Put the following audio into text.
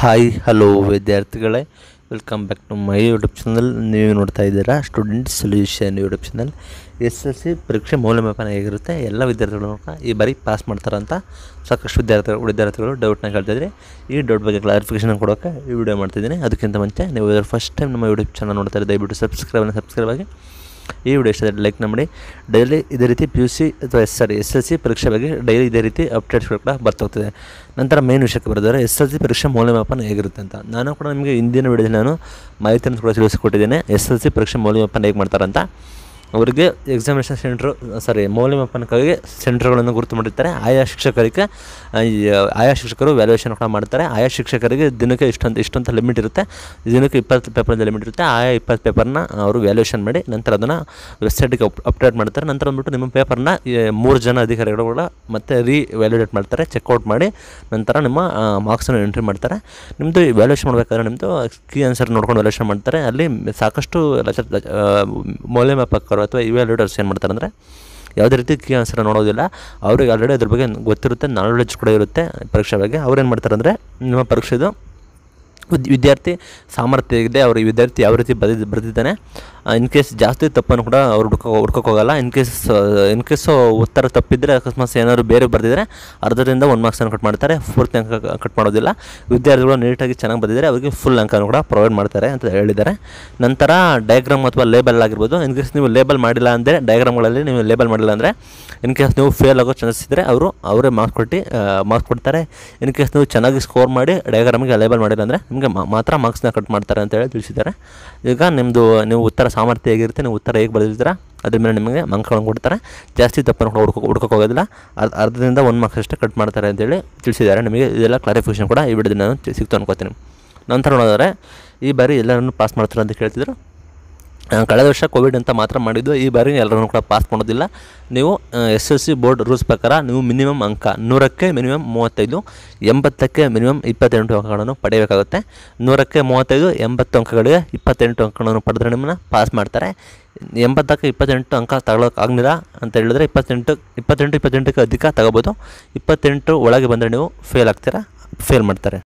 hi hello ವಿದ್ಯಾರ್ಥಿಗಳೇ welcome back to my YouTube channel ನೀವು ನೋಡ್ತಾ ಇದ್ದೀರಾ student solution YouTube channel S L C ಪರೀಕ್ಷೆ ಮೌಲ್ಯಮಾಪನ ಹೇಗಿರುತ್ತೆ ಎಲ್ಲ ವಿದ್ಯಾರ್ಥಿಗಳು ಕೂಡ ಈ ಬಾರಿ ಪಾಸ್ ಮಾಡ್ತಾರಂತ ಸಾಕಷ್ಟು ವಿದ್ಯಾರ್ಥಿಗಳು ವಿದ್ಯಾರ್ಥಿಗಳು ಡೌಟ್ನ ಕೇಳ್ತಿದ್ರೆ ಈ ಡೌಟ್ ಬಗ್ಗೆ ಕ್ಲಾರಿಫಿಕೇಷನ್ ಕೊಡೋಕ್ಕೆ ಈ ವಿಡಿಯೋ ಮಾಡ್ತಿದ್ದೀನಿ ಅದಕ್ಕಿಂತ ಮುಂಚೆ ನೀವು ಫಸ್ಟ್ ಟೈಮ್ ನಮ್ಮ ಯೂಟ್ಯೂಬ್ ಚಾನಲ್ ನೋಡ್ತಾ ಇದ್ದಾರೆ ದಯವಿಟ್ಟು ಸಬ್ಸ್ಕ್ರೈಬ್ ಸಬ್ಸ್ಕ್ರೈಬ್ ಆಗಿ ಈ ವಿಡಿಯೋ ಇಷ್ಟ ಲೈಕ್ ಮಾಡಿ ಡೈಲಿ ಇದೇ ರೀತಿ ಪಿ ಯು ಸಿ ಅಥವಾ S sorry S L C ಪರೀಕ್ಷೆ ಬಗ್ಗೆ ಡೈಲಿ ಇದೇ ರೀತಿ ಅಪ್ಡೇಟ್ಸ್ಗಳು ಕೂಡ ಬರ್ತಾ ಹೋಗ್ತದೆ ನಂತರ ಮೇನ್ ವಿಷಯಕ್ಕೆ ಬರೆದರೆ ಎಸ್ ಎಲ್ ಸಿ ಪರೀಕ್ಷೆ ಮೌಲ್ಯಮಾಪನ ಹೇಗಿರುತ್ತೆ ಅಂತ ನಾನು ಕೂಡ ನಿಮಗೆ ಹಿಂದಿನ ವಿಡಿಯೋದಲ್ಲಿ ನಾನು ಮಾಹಿತಿಯನ್ನು ಕೂಡ ತಿಳಿಸಿಕೊಟ್ಟಿದ್ದೇನೆ ಎಸ್ ಎಲ್ ಸಿ ಪರೀಕ್ಷೆ ಮೌಲ್ಯಮಾಪನ ಹೇಗೆ ಮಾಡ್ತಾರಂತ ಅವರಿಗೆ ಎಕ್ಸಾಮಿನೇಷನ್ ಸೆಂಟ್ರು ಸಾರಿ ಮೌಲ್ಯಮಾಪನಕ್ಕಾಗಿ ಸೆಂಟರ್ಗಳನ್ನು ಗುರುತು ಮಾಡಿರ್ತಾರೆ ಆಯಾ ಶಿಕ್ಷಕರಿಗೆ ಆ, ಈ, ಆಯಾ ಶಿಕ್ಷಕರು ವ್ಯಾಲ್ಯೂಯೇಷನ್ ಕೂಡ ಮಾಡ್ತಾರೆ ಆಯಾ ಶಿಕ್ಷಕರಿಗೆ ದಿನಕ್ಕೆ ಇಷ್ಟೊಂದು ಇಷ್ಟೊಂದು ಲಿಮಿಟ್ ಇರುತ್ತೆ ದಿನಕ್ಕೆ ಇಪ್ಪತ್ತು ಪೇಪರಿಂದ ಲಿಮಿಟ್ ಇರುತ್ತೆ ಆಯಾ ಇಪ್ಪತ್ತು ಪೇಪರ್ನ ಅವರು ವ್ಯಾಲ್ಯೂಯೇಷನ್ ಮಾಡಿ ನಂತರ ಅದನ್ನು ವೆಬ್ಸೈಟಿಗೆ ಅಪ್ ಅಪ್ಡೇಟ್ ಮಾಡ್ತಾರೆ ನಂತರ ಬಂದ್ಬಿಟ್ಟು ನಿಮ್ಮ ಪೇಪರ್ನ ಮೂರು ಜನ ಅಧಿಕಾರಿಗಳು ಕೂಡ ಮತ್ತೆ ರೀ ವ್ಯಾಲ್ಯೂಡೇಟ್ ಮಾಡ್ತಾರೆ ಚೆಕ್ಔಟ್ ಮಾಡಿ ನಂತರ ನಿಮ್ಮ ಮಾರ್ಕ್ಸನ್ನು ಎಂಟ್ರಿ ಮಾಡ್ತಾರೆ ನಿಮ್ಮದು ವ್ಯಾಲ್ಯೂಯೇಷನ್ ಮಾಡಬೇಕಾದ್ರೆ ನಿಮ್ಮದು ಕೀ ಆನ್ಸರ್ ನೋಡ್ಕೊಂಡು ವ್ಯಾಲ್ಯೂಯೇಷನ್ ಮಾಡ್ತಾರೆ ಅಲ್ಲಿ ಸಾಕಷ್ಟು ಲಚ ಲಚ- ಆ, ಮೌಲ್ಯಮಾಪಕರು ಅಥವಾ ಇವ್ಯಾಲ್ಯೂಟರ್ಸ್ ಏನು ಮಾಡ್ತಾರೆ ಅಂದರೆ ಯಾವುದೇ ರೀತಿ ಕೀ ಆನ್ಸರ್ ನೋಡೋದಿಲ್ಲ ಅವ್ರಿಗೆ ಆಲ್ರೆಡಿ ಅದ್ರ ಬಗ್ಗೆ ಗೊತ್ತಿರುತ್ತೆ ನಾಲೆಡ್ಜ್ ಕೂಡ ಇರುತ್ತೆ ಪರೀಕ್ಷೆ ಬಗ್ಗೆ ಅವ್ರು ಏನು ಮಾಡ್ತಾರೆ ಅಂದರೆ ನಿಮ್ಮ ಪರೀಕ್ಷೆದು ವಿದ್- ವಿದ್ಯಾರ್ಥಿ ಸಾಮರ್ಥ್ಯ ಇದೆ ಅವ್ರ ಈ ವಿದ್ಯಾರ್ಥಿ ಯಾವ ರೀತಿ ಬರೆದು ಬರೆದಿದ್ದಾನೆ ಇನ್ ಕೇಸ್ ಜಾಸ್ತಿ ತಪ್ಪನ್ನು ಕೂಡ ಅವ್ರು ಹುಡ್ಕೋ ಹುಡ್ಕೋಕೆ ಹೋಗಲ್ಲ ಇನ್ ಕೇಸ್ ಇನ್ ಕೇಸ್ ಉತ್ತರ ತಪ್ಪಿದ್ರೆ ಅಕಸ್ಮಾತ್ ಏನಾದ್ರು ಬೇರೆ ಬರೆದಿದ್ರೆ ಅರ್ಧದಿಂದ ಒಂದು ಮಾರ್ಕ್ಸನ್ನು ಕಟ್ ಮಾಡ್ತಾರೆ ಪೂರ್ತಿ ಅಂಕ ಕಟ್ ಮಾಡೋದಿಲ್ಲ ವಿದ್ಯಾರ್ಥಿಗಳು ನೀಟಾಗಿ ಚೆನ್ನಾಗಿ ಬರೆದಿದ್ದಾರೆ ಅವರಿಗೆ ಫುಲ್ ಅಂಕನೂ ಕೂಡ ಪ್ರೊವೈಡ್ ಮಾಡ್ತಾರೆ ಅಂತ ಹೇಳಿದ್ದಾರೆ ನಂತರ ಡಯಾಗ್ರಾಮ್ ಅಥವಾ ಲೇಬಲ್ ಆಗಿರ್ಬೋದು ಇನ್ ಕೇಸ್ ನೀವು ಲೇಬಲ್ ಮಾಡಿಲ್ಲ ಅಂದರೆ ಡಯಾಗ್ರಾಮ್ಗಳಲ್ಲಿ ನೀವು ಲೇಬಲ್ ಮಾಡಿಲ್ಲ ಅಂದರೆ ಇನ್ ಕೇಸ್ ನೀವು ಫೇಲ್ ಆಗೋ ಚಾನ್ಸಸ್ ಇದ್ದರೆ ಅವರು ಅವರೇ ಮಾರ್ಕ್ಸ್ ಕೊಟ್ಟು ಮಾರ್ಕ್ಸ್ ಕೊಡ್ತಾರೆ ಇನ್ ಕೇಸ್ ನೀವು ಚೆನ್ನಾಗಿ ಸ್ಕೋರ್ ಮಾಡಿ ಡಯಾಗ್ರಾಮಿಗೆ ಲೇಬಲ್ ಮಾಡಿಲ್ಲ ಅಂದರೆ ನಿಮಗೆ ಮಾತ್ರ ಮಾರ್ಕ್ಸ್ನ ಕಟ್ ಮಾಡ್ತಾರೆ ಅಂತ ಹೇಳಿ ತಿಳಿಸಿದ್ದಾರೆ ಈಗ ನಿಮ್ಮದು ನೀವು ಉತ್ತರ ಸಾಮರ್ಥ್ಯ ಹೇಗಿರುತ್ತೆ ನೀವು ಉತ್ತರ ಹೇಗೆ ಬರೆದಿದ್ದೀರಾ ಅದ್ರ ಮೇಲೆ ನಿಮಗೆ ಅಂಕಗಳನ್ನು ಕೊಡ್ತಾರೆ ಜಾಸ್ತಿ ತಪ್ಪನ್ನು ಕೂಡ ಹುಡ್ಕೋ ಹುಡ್ಕೋಕೆ ಹೋಗೋದಿಲ್ಲ ಅರ್ಧ ಅರ್ಧದಿಂದ ಒಂದು ಮಾರ್ಕ್ಸ್ ಅಷ್ಟೇ ಕಟ್ ಮಾಡ್ತಾರೆ ಅಂತೇಳಿ ತಿಳಿಸಿದ್ದಾರೆ ನಿಮಗೆ ಇದೆಲ್ಲ ಕ್ಲಾರಿಫಿಕೇಷನ್ ಕೂಡ ಈ ವಿಡಿಯೋದಲ್ಲಿ ನಾನು ತಿ- ಸಿಕ್ತು ಅನ್ಕೋತೀನಿ ನಂತರ ನೋಡಿದ್ರೆ ಈ ಬಾರಿ ಎಲ್ಲರನ್ನು ಪಾಸ್ ಮಾಡ್ತಾರೆ ಅಂತ ಕೇಳ್ತಿದ್ರು ಆ, ಕಳೆದ ವರ್ಷ ಕೋವಿಡ್ ಅಂತ ಮಾತ್ರ ಮಾಡಿದ್ದು ಈ ಬಾರಿ ಎಲ್ಲರನ್ನು ಕೂಡ ಪಾಸ್ ಮಾಡೋದಿಲ್ಲ ನೀವು S L C board rules ಪ್ರಕಾರ ನೀವು ಮಿನಿಮಮ್ ಅಂಕ ನೂರಕ್ಕೆ ಮಿನಿಮಮ್ ಮೂವತ್ತೈದು ಎಂಬತ್ತಕ್ಕೆ ಮಿನಿಮಮ್ ಇಪ್ಪತ್ತೆಂಟು ಅಂಕಗಳನ್ನು ಪಡೆಯಬೇಕಾಗುತ್ತೆ ನೂರಕ್ಕೆ ಮೂವತ್ತೈದು ಎಂಬತ್ತು ಅಂಕಗಳಿಗೆ ಇಪ್ಪತ್ತೆಂಟು ಅಂಕಗಳನ್ನು ಪಡೆದ್ರೆ ನಿಮ್ಮನ್ನ ಪಾಸ್ ಮಾಡ್ತಾರೆ ಎಂಬತ್ತಕ್ಕೆ ಇಪ್ಪತ್ತೆಂಟು ಅಂಕ ತಗೊಳಕ್ಕಾಗಲಿಲ್ಲ ಅಂತ ಹೇಳಿದ್ರೆ ಇಪ್ಪತ್ತೆಂಟು ಇಪ್ಪತ್ತೆಂಟು ಇಪ್ಪತ್ತೆಂಟಕ್ಕೆ ಅಧಿಕ ತಗೋಬೋದು ಇಪ್ಪತ್ತೆಂಟು ಒಳಗೆ ಬಂದರೆ ನೀವು ಫೇಲ್ ಆಗ್ತೀರಾ ಫೇಲ್ ಮಾಡ್ತಾರೆ